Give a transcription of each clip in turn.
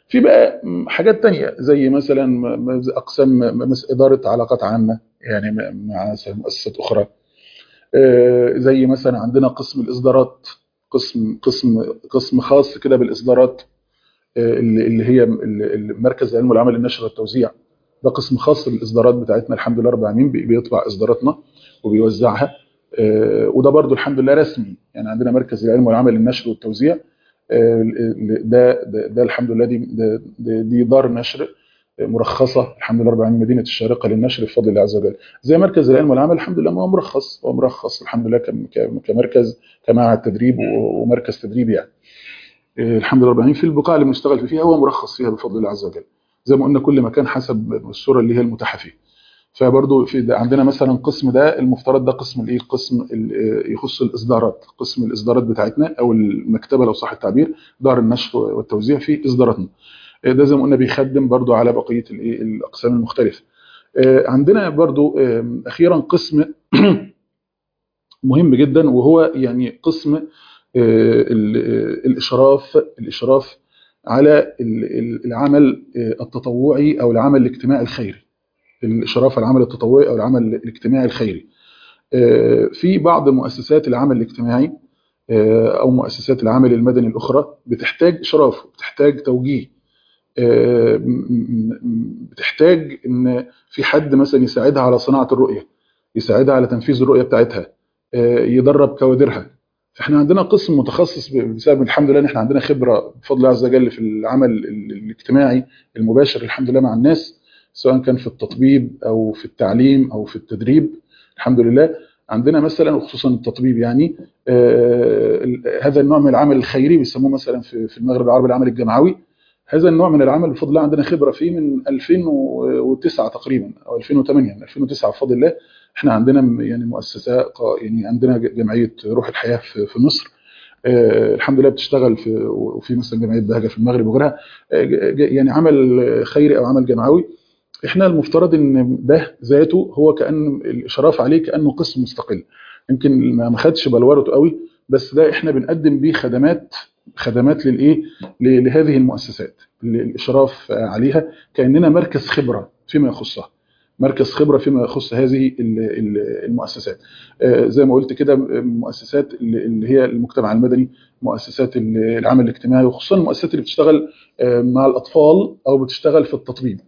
في بقى حاجات تانية زي مثلا اقسام اداره علاقات عامه يعني مع مؤسسات اخرى زي مثلا عندنا قسم الاصدارات قسم قسم قسم خاص كده بالاصدارات اللي هي مركز العلم والعمل النشر والتوزيع ده قسم خاص بالاصدارات بتاعتنا الحمد لله رب العالمين بيطبع اصداراتنا وبيوزعها وده برضو الحمد لله رسمي يعني عندنا مركز العلم والعمل النشر والتوزيع ده ده, ده الحمد لله دي ده دي دار نشر مرخصه الحمد لله رب العالمين مدينه الشارقه للنشر بفضل الله عز وجل زي مركز العلم والعمل الحمد لله هو مرخص هو مرخص الحمد لله كمركز كمعهد تدريب ومركز تدريب يعني الحمد لله رب العالمين في البقاع اللي بنشتغل فيها هو مرخص فيها بفضل الله عز وجل زي ما قلنا كل مكان حسب الصوره اللي هي المتاحه فيه فبرضه في عندنا مثلا قسم ده المفترض ده قسم الايه قسم يخص الاصدارات قسم الاصدارات بتاعتنا او المكتبه لو صح التعبير دار النشر والتوزيع في اصداراتنا ده زي ما قلنا بيخدم برضه على بقيه الايه الاقسام المختلفه عندنا برضه اخيرا قسم مهم جدا وهو يعني قسم الاشراف الاشراف على العمل التطوعي او العمل الاجتماعي الخيري الاشراف على العمل التطوعي او العمل الاجتماعي الخيري في بعض مؤسسات العمل الاجتماعي او مؤسسات العمل المدني الاخرى بتحتاج اشراف بتحتاج توجيه بتحتاج ان في حد مثلا يساعدها على صناعه الرؤيه يساعدها على تنفيذ الرؤيه بتاعتها يدرب كوادرها احنا عندنا قسم متخصص بسبب الحمد لله ان احنا عندنا خبره بفضل الله عز وجل في العمل الاجتماعي المباشر الحمد لله مع الناس سواء كان في التطبيب او في التعليم او في التدريب الحمد لله عندنا مثلا وخصوصا التطبيب يعني آه هذا النوع من العمل الخيري بيسموه مثلا في, في المغرب العربي العمل الجمعوي هذا النوع من العمل بفضل الله عندنا خبره فيه من 2009 تقريبا او 2008 من 2009 بفضل الله احنا عندنا يعني مؤسسه يعني عندنا جمعيه روح الحياه في, في مصر آه الحمد لله بتشتغل في وفي مثلا جمعيه بهجه في المغرب وغيرها آه يعني عمل خيري او عمل جمعوي احنا المفترض ان ده ذاته هو كان الاشراف عليه كانه قسم مستقل يمكن ما خدش بلورته قوي بس ده احنا بنقدم بيه خدمات خدمات للايه لهذه المؤسسات الاشراف عليها كاننا مركز خبره فيما يخصها مركز خبره فيما يخص هذه المؤسسات زي ما قلت كده مؤسسات اللي هي المجتمع المدني مؤسسات العمل الاجتماعي وخصوصا المؤسسات اللي بتشتغل مع الاطفال او بتشتغل في التطبيب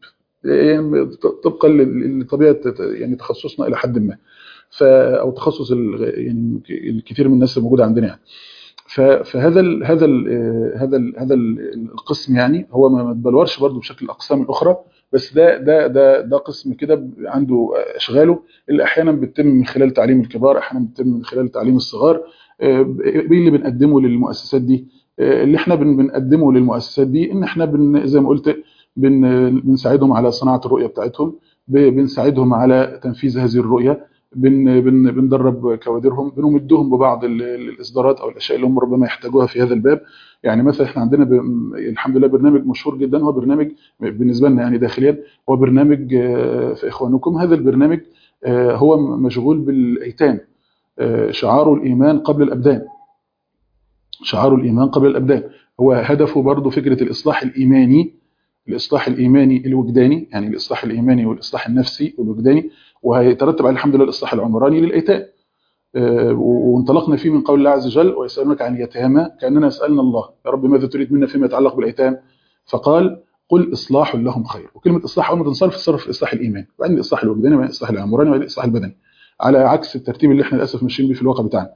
طبقا لطبيعه يعني تخصصنا الى حد ما ف او تخصص يعني الكثير من الناس الموجوده عندنا يعني فهذا ال هذا ال هذا ال هذا القسم يعني هو ما تبلورش برضه بشكل الاقسام الاخرى بس ده ده ده ده قسم كده عنده اشغاله اللي احيانا بتتم من خلال تعليم الكبار احيانا بتتم من خلال تعليم الصغار ايه اللي بنقدمه للمؤسسات دي اللي احنا بنقدمه للمؤسسات دي ان احنا بن زي ما قلت بن بنساعدهم على صناعه الرؤيه بتاعتهم بنساعدهم على تنفيذ هذه الرؤيه بن بن بندرب كوادرهم بنمدهم ببعض الاصدارات او الاشياء اللي هم ربما يحتاجوها في هذا الباب يعني مثلا احنا عندنا ب... الحمد لله برنامج مشهور جدا هو برنامج بالنسبه لنا يعني داخليا هو برنامج في اخوانكم هذا البرنامج هو مشغول بالايتام شعاره الايمان قبل الابدان شعاره الايمان قبل الابدان هو هدفه برضه فكره الاصلاح الايماني الاصلاح الايماني الوجداني يعني الاصلاح الايماني والاصلاح النفسي والوجداني وهيترتب عليه الحمد لله الاصلاح العمراني للايتام وانطلقنا فيه من قول الله عز وجل ويسالونك عن اليتامى كاننا سالنا الله يا رب ماذا تريد منا فيما يتعلق بالايتام فقال قل اصلاح لهم خير وكلمه اصلاح اول ما تنصرف تصرف في الاصلاح الايماني وبعدين الاصلاح الوجداني وبعدين الاصلاح العمراني وبعدين الاصلاح البدني على عكس الترتيب اللي احنا للاسف ماشيين بيه في الواقع بتاعنا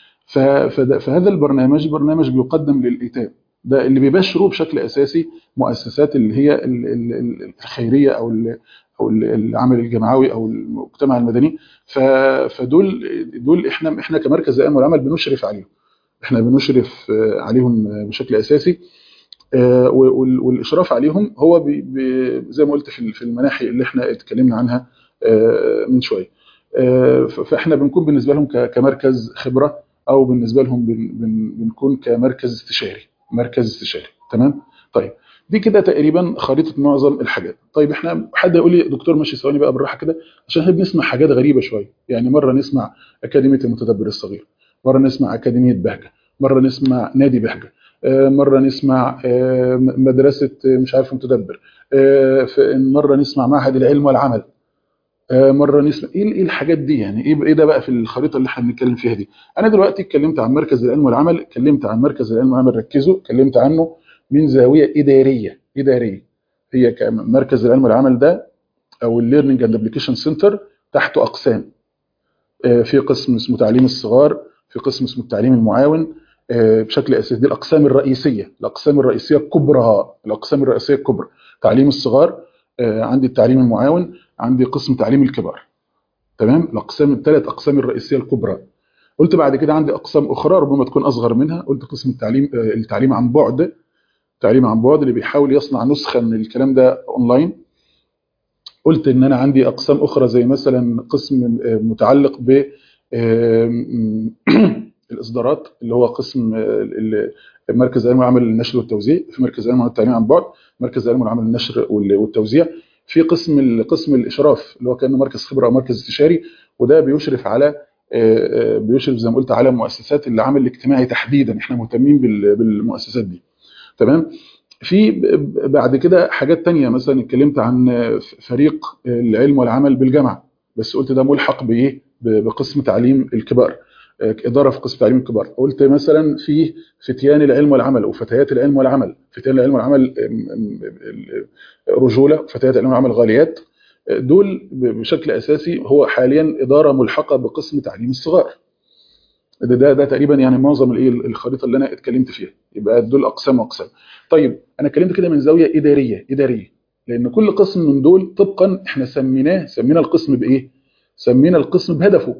فهذا البرنامج برنامج بيقدم للايتام ده اللي بيبشروا بشكل اساسي مؤسسات اللي هي الخيريه او او العمل الجمعوي او المجتمع المدني فدول دول احنا احنا كمركز الامن والعمل بنشرف عليهم احنا بنشرف عليهم بشكل اساسي والاشراف عليهم هو بي بي زي ما قلت في المناحي اللي احنا اتكلمنا عنها من شويه فاحنا بنكون بالنسبه لهم كمركز خبره او بالنسبه لهم بنكون كمركز استشاري مركز استشاري تمام طيب دي كده تقريبا خريطه معظم الحاجات طيب احنا حد يقول لي دكتور ماشي ثواني بقى بالراحه كده عشان احنا بنسمع حاجات غريبه شويه يعني مره نسمع اكاديميه المتدبر الصغير مره نسمع اكاديميه بهجه مره نسمع نادي بهجه آه، مره نسمع آه، م- مدرسه آه، مش عارف متدبر آه، في- مره نسمع معهد العلم والعمل آه، مره نسمع ايه ايه الحاجات دي يعني ايه ايه ده بقى في الخريطه اللي احنا بنتكلم فيها دي انا دلوقتي اتكلمت عن مركز العلم والعمل اتكلمت عن مركز العلم والعمل ركزوا اتكلمت عنه من زاويه اداريه اداريه هي كم- مركز العلم والعمل ده او الليرنينج اند ابلكيشن سنتر تحته اقسام آه، في قسم اسمه تعليم الصغار في قسم اسمه التعليم المعاون آه، بشكل اساسي دي الاقسام الرئيسيه الاقسام الرئيسيه الكبرى الاقسام الرئيسيه الكبرى تعليم الصغار آه، عندي التعليم المعاون عندي قسم تعليم الكبار تمام الاقسام الثلاث اقسام الرئيسيه الكبرى قلت بعد كده عندي اقسام اخرى ربما تكون اصغر منها قلت قسم التعليم آه، التعليم عن بعد التعليم عن بعد اللي بيحاول يصنع نسخه من الكلام ده اونلاين قلت ان انا عندي اقسام اخرى زي مثلا قسم آه، متعلق ب آم، الاصدارات اللي هو قسم آه، ال- مركز العلم والعمل للنشر والتوزيع في مركز العلم والتعليم عن بعد مركز العلم والعمل للنشر وال- والتوزيع في قسم ال- قسم الاشراف اللي هو كانه مركز خبره او مركز استشاري وده بيشرف على آه، آه، بيشرف زي ما قلت على مؤسسات العمل الاجتماعي تحديدا احنا مهتمين بال- بالمؤسسات دي تمام في ب- بعد كده حاجات تانية مثلا اتكلمت عن فريق العلم والعمل بالجامعة بس قلت ده ملحق بإيه ب- بقسم تعليم الكبار إدارة في قسم تعليم الكبار قلت مثلا في فتيان العلم والعمل وفتيات العلم والعمل فتيان العلم والعمل ام- ام- ال- رجولة وفتيات العلم والعمل غاليات دول بشكل أساسي هو حاليا إدارة ملحقة بقسم تعليم الصغار ده ده, ده تقريبا يعني معظم الايه الخريطه اللي انا اتكلمت فيها يبقى دول اقسام واقسام طيب انا اتكلمت كده من زاويه اداريه اداريه لان كل قسم من دول طبقا احنا سميناه سمينا القسم بايه سمينا القسم بهدفه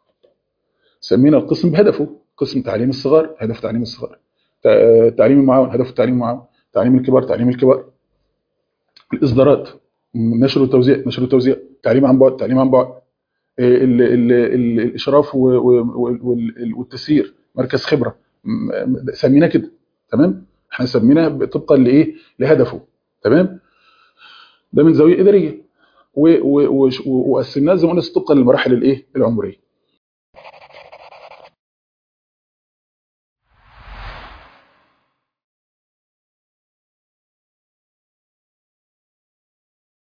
سمينا القسم بهدفه قسم تعليم الصغار هدف تعليم الصغار تع- تعليم المعاون هدف التعليم المعاون تعليم الكبار تعليم الكبار الاصدارات نشر والتوزيع نشر والتوزيع تعليم عن بعد تعليم عن بعد ال ال ال الاشراف و- و- وال- والتسيير مركز خبره م- سميناه كده تمام احنا سميناه طبقا لايه لهدفه تمام ده من زاويه اداريه و- و- وش- وقسمناه زي ما قلنا طبقا للمراحل الايه العمريه